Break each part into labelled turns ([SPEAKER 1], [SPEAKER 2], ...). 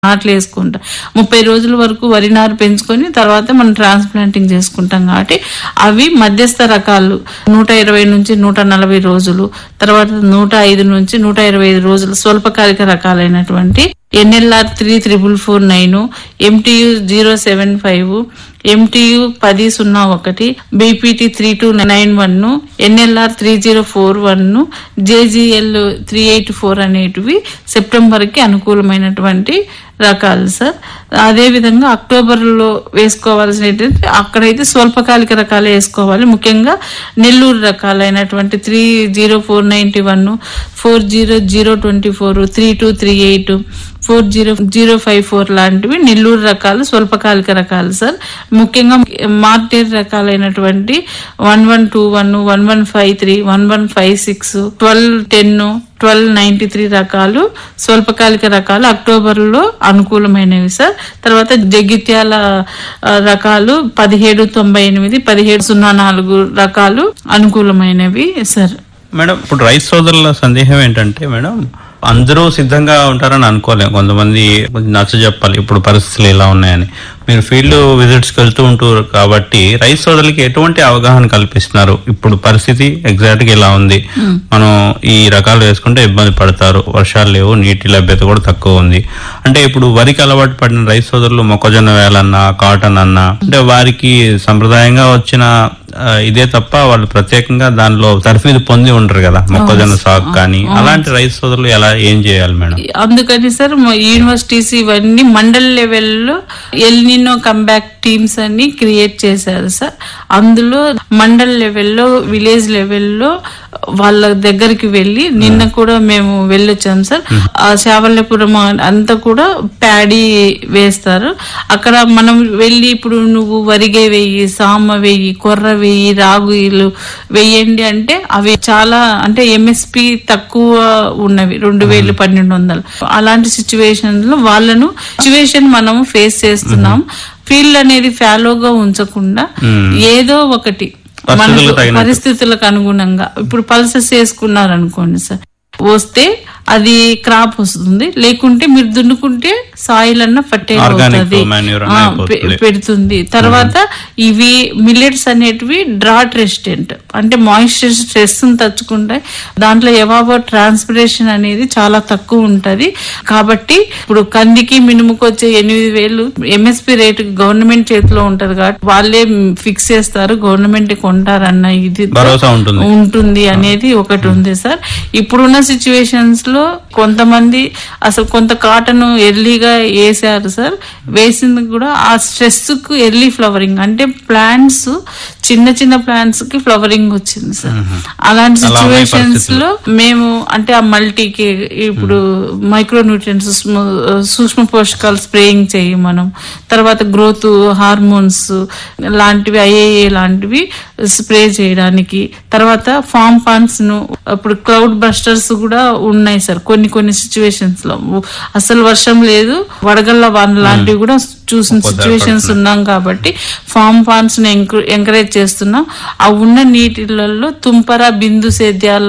[SPEAKER 1] నాట్లు వేసుకుంటాం ముప్పై రోజుల వరకు వరి నారు పెంచుకొని తర్వాత మనం ట్రాన్స్ప్లాంటింగ్ చేసుకుంటాం కాబట్టి అవి మధ్యస్థ రకాలు నూట ఇరవై నుంచి నూట నలభై రోజులు తర్వాత నూట ఐదు నుంచి నూట ఇరవై ఐదు రోజులు స్వల్పకాలిక రకాలైనటువంటి NLR three triple four nine MTU zero seven five MTU పది సున్నా ఒకటి BPT three two nine one NLR three zero four one JGL three eight four అనేటివి సెప్టెంబర్ కి అనుకూలమైనటువంటి రకాలు సార్ అదే విధంగా అక్టోబర్ లో వేసుకోవాల్సినటువంటి అక్కడైతే స్వల్పకాలిక రకాలు వేసుకోవాలి ముఖ్యంగా నెల్లూరు రకాలైనటువంటి three zero four ninety one four zero zero twenty four three two three eight four zero zero five four లాంటివి నెల్లూరు రకాలు స్వల్పకాలిక రకాలు సార్ ముఖ్యంగా మార్టేర్ రకాలైనటువంటి one one two one one one five three one one five six twelve ten twelve ninety three రకాలు స్వల్పకాలిక రకాలు October లో అనుకూలమైనవి సార్ తర్వాత జగిత్యాల ఆ, రకాలు పదిహేడు తొంభై ఎనిమిది పదిహేడు సున్నా నాలుగు రకాలు అనుకూలమైనవి సార్
[SPEAKER 2] మేడం ఇప్పుడు రైతు సోదరుల సందేహం ఏంటంటే మేడం అందరూ సిద్ధంగా ఉంటారని అనుకోలేము కొంతమంది నచ్చ చెప్పాలి ఇప్పుడు పరిస్థితులు ఎలా ఉన్నాయని మీరు ఫీల్డ్ విజిట్స్కి వెళ్తూ ఉంటారు కాబట్టి రైతు సోదరులకి ఎటువంటి అవగాహన కల్పిస్తున్నారు ఇప్పుడు పరిస్థితి ఎగ్జాక్ట్ గా ఎలా ఉంది మనం ఈ రకాలు వేసుకుంటే ఇబ్బంది పడతారు వర్షాలు లేవు నీటి లభ్యత కూడా తక్కువ ఉంది అంటే ఇప్పుడు వరికి అలవాటు పడిన రైతు సోదరులు మొక్కజొన్న వేలన్నా కాటన్ అన్నా అంటే వారికి సంప్రదాయంగా వచ్చిన ఆ, ఇదే తప్ప వాళ్ళు ప్రత్యేకంగా దానిలో తర్ఫీదు పొంది ఉండరు కదా మొక్కజొన్న సాగు కానీ అలాంటి రైతు సోదరులు ఎలా ఏం చేయాలి మేడం
[SPEAKER 1] అందుకని సార్ మా యూనివర్సిటీస్ ఇవన్నీ మండల్ లెవెల్లో ఎల్నినో కంబ్యాక్ టీమ్స్ అని క్రియేట్ చేశారు సార్ అందులో మండల్ లెవెల్లో విలేజ్ లెవెల్లో వాళ్ళ దగ్గరికి వెళ్ళి నిన్న కూడా మేము వెళ్ళొచ్చాం సార్ ఆ శావల్యపురం అంతా కూడా ప్యాడీ వేస్తారు అక్కడ మనం వెళ్ళి ఇప్పుడు నువ్వు వరిగే వెయ్యి సామ వెయ్యి కొర్ర వెయ్యి రాగులు వెయ్యండి అంటే అవి చాలా అంటే ఎంఎస్పి తక్కువ ఉన్నవి రెండు వేలు పన్నెండు వందలు అలాంటి సిచ్యువేషన్ లో వాళ్ళను సిచ్యువేషన్ మనం ఫేస్ చేస్తున్నాం ఫీల్డ్ అనేది ఫ్యాలోగా ఉంచకుండా ఏదో ఒకటి మనకు
[SPEAKER 2] పరిస్థితులకు తగినట్టు.
[SPEAKER 1] పరిస్థితులకు అనుగుణంగా ఇప్పుడు పల్సెస్ వేసుకున్నారు అనుకోండి సార్ వస్తే అది క్రాప్ వస్తుంది లేకుంటే మీరు దున్నుకుంటే సాయిల్ అన్న ఫర్టైల్
[SPEAKER 2] Organic
[SPEAKER 1] అవుతుంది
[SPEAKER 2] manure
[SPEAKER 1] ఆ,
[SPEAKER 2] అన్న
[SPEAKER 1] పె-
[SPEAKER 2] అయిపోతుంది.
[SPEAKER 1] పెడుతుంది తర్వాత ఇవి మిల్లెట్స్ అనేటివి డ్రాట్ రెసిస్టెంట్ అంటే మాయిశ్చర్ స్ట్రెస్ తచ్చుకుంటాయి దాంట్లో ఎవాబో ట్రాన్స్పిరేషన్ అనేది చాలా తక్కువ ఉంటది కాబట్టి ఇప్పుడు కందికి మినుముకు వచ్చే ఎనిమిది వేలు ఎంఎస్పి రేటు గవర్నమెంట్ చేతిలో ఉంటది కాబట్టి వాళ్ళే ఫిక్స్ చేస్తారు గవర్నమెంట్ కొంటారన్న ఇది
[SPEAKER 2] భరోసా ఉంటుంది
[SPEAKER 1] ఉంటుంది అనేది ఒకటి ఉంది సార్ ఇప్పుడున్న సిచ్యువేషన్స్ లో కొంతమంది అసలు కొంత కాటన్ ఎర్లీగా వేసారు సార్ వేసింది కూడా ఆ స్ట్రెస్ కు ఎర్లీ ఫ్లవరింగ్ అంటే ప్లాంట్స్ చిన్న చిన్న ప్లాంట్స్ కి ఫ్లవరింగ్ వచ్చింది సార్ అలాంటి
[SPEAKER 2] అలా ఉన్నాయి
[SPEAKER 1] సిచ్యువేషన్స్ లో మేము అంటే ఆ మల్టీకి ఇప్పుడు మైక్రో న్యూట్రియన్స్ సూక్ష్మ పోషకాలు స్ప్రేయింగ్ చేయి మనం తర్వాత గ్రోత్ హార్మోన్స్ లాంటివి ఐఏఏ లాంటివి స్ప్రే చేయడానికి తర్వాత ఫామ్ పాన్స్ ను ఇప్పుడు క్లౌడ్ బస్టర్స్ కూడా ఉన్నాయి సార్ కొన్ని కొన్ని సిచ్యువేషన్స్ లో అసలు వర్షం లేదు వడగళ్ళ వాన లాంటివి కూడా చూసిన సిచ్యువేషన్స్ ఉన్నాం కాబట్టి ఫామ్ పాన్స్ ని ఎంకరేజ్ చేస్తున్నాం ఆ ఉన్న నీటిలలో తుంపర బిందు సేద్యాల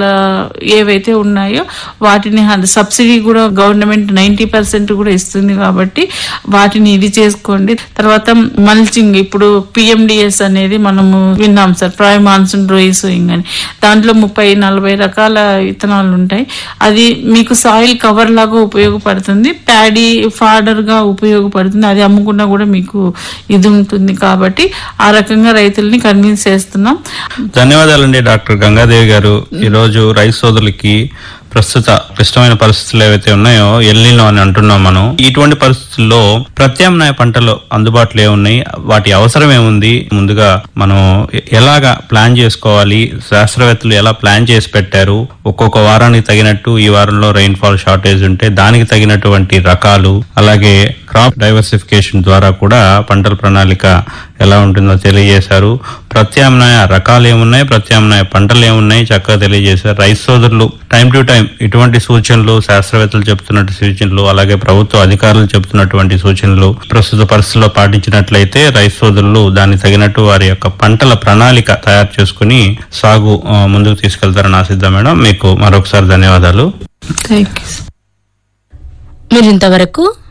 [SPEAKER 1] ఏవైతే ఉన్నాయో వాటిని సబ్సిడీ కూడా గవర్నమెంట్ నైన్టీ పర్సెంట్ కూడా ఇస్తుంది కాబట్టి వాటిని ఇది చేసుకోండి తర్వాత మల్చింగ్ ఇప్పుడు పిఎండిఎస్ అనేది మనము విన్నాం sir pre monsoon dry sowing అని దాంట్లో ముప్పై నలభై రకాల విత్తనాలు ఉంటాయి అది మీకు సాయిల్ కవర్ లాగా ఉపయోగపడుతుంది ప్యాడీ ఫాడర్ గా ఉపయోగపడుతుంది అది అమ్ముకున్నా కూడా మీకు ఇది ఉంటుంది కాబట్టి ఆ రకంగా రైతుల్ని కన్విన్స్ చేస్తున్నాం
[SPEAKER 2] ధన్యవాదాలండి డాక్టర్ గంగాదేవి గారు ఈరోజు రైతు సోదరులకి ప్రస్తుత క్లిష్టమైన పరిస్థితులు ఏవైతే ఉన్నాయో ఎల్లినో అని అంటున్నాం మనం ఇటువంటి పరిస్థితుల్లో ప్రత్యామ్నాయ పంటలు అందుబాటులో ఏమున్నాయి వాటి అవసరం ఏముంది ముందుగా మనం ఎ- ఎలాగా ప్లాన్ చేసుకోవాలి శాస్త్రవేత్తలు ఎలా ప్లాన్ చేసి పెట్టారు ఒక్కొక్క వారానికి తగినట్టు ఈ వారంలో రెయిన్ ఫాల్ షార్టేజ్ ఉంటే దానికి తగినటువంటి రకాలు అలాగే క్రాప్ డైవర్సిఫికేషన్ ద్వారా కూడా పంటల ప్రణాళిక ఎలా ఉంటుందో తెలియజేశారు ప్రత్యామ్నాయ రకాలు ఏమున్నాయి ప్రత్యామ్నాయ పంటలు ఏమున్నాయి చక్కగా తెలియజేశారు రైతు సోదరులు టైం టు టైం ఇటువంటి సూచనలు శాస్త్రవేత్తలు చెప్తున్నట్టు సూచనలు అలాగే ప్రభుత్వ అధికారులు చెప్తున్నటువంటి సూచనలు ప్రస్తుత పరిస్థితుల్లో పాటించినట్లయితే రైతు సోదరులు దానికి తగినట్టు వారి యొక్క పంటల ప్రణాళిక తయారు చేసుకుని సాగు ఆ, ముందుకు తీసుకెళ్తారని ఆశిద్దాం మేడం మీకు మరొకసారి ధన్యవాదాలు
[SPEAKER 1] థ్యాంక్ యూ
[SPEAKER 3] మీరింతవరకు